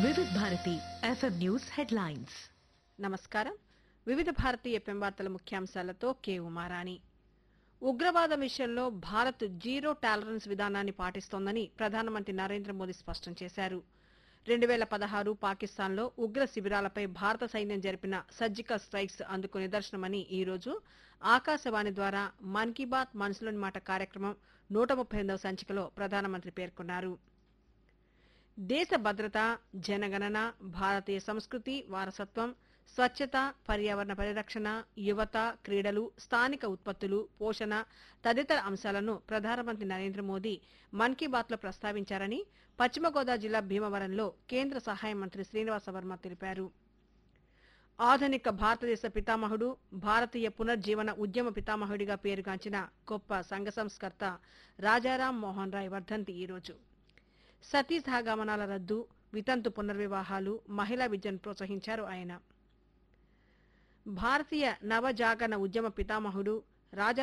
వివిధ Bharati FM news headlines నమస్కారం వివిధ భారతీ ఎఫ్ఎం వార్తల ముఖ్యాంశాలతో కే ఉమారాణి ఉగ్రవాదం విషయంలో భారత్ జీరో టాలరెన్స్ విధానాన్ని పాటిస్తోందని ప్రధానమంత్రి నరేంద్ర మోదీ స్పష్టం చేశారు రెండు వేల పదహారు పాకిస్తాన్లో ఉగ్ర శిబిరాలపై భారత సైన్యం జరిపిన సర్జికల్ స్ట్రైక్స్ అందుకు నిదర్శనమని ఈ రోజు ఆకాశవాణి ద్వారా మన్ కీ బాత్ మనసులోని మాట కార్యక్రమం నూట ముప్పై ఎనిమిదవ సంచికలో ప్రధానమంత్రి పేర్కొన్నారు దేశ భద్రత జనగణన భారతీయ సంస్కృతి వారసత్వం స్వచ్ఛత పర్యావరణ పరిరక్షణ యువత క్రీడలు స్థానిక ఉత్పత్తులు పోషణ తదితర అంశాలను ప్రధానమంత్రి నరేంద్ర మోదీ మన్ కీ బాత్లో ప్రస్తావించారని పశ్చిమ గోదావరి జిల్లా భీమవరంలో కేంద్ర సహాయ మంత్రి శ్రీనివాస వర్మ తెలిపారు ఆధునిక భారతదేశ పితామహుడు భారతీయ పునర్జీవన ఉద్యమ పితామహుడిగా పేరుగాంచిన గొప్ప సంఘ సంస్కర్త రాజారాం మోహన్ రాయ్ వర్ధంతి ఈరోజు సతీ సహగమనాల రద్దు వితంతు పునర్వివాహాలు మహిళా విద్యను ప్రోత్సహించారు ఆయన భారతీయ నవజాగరణ ఉద్యమ పితామహుడు రాజా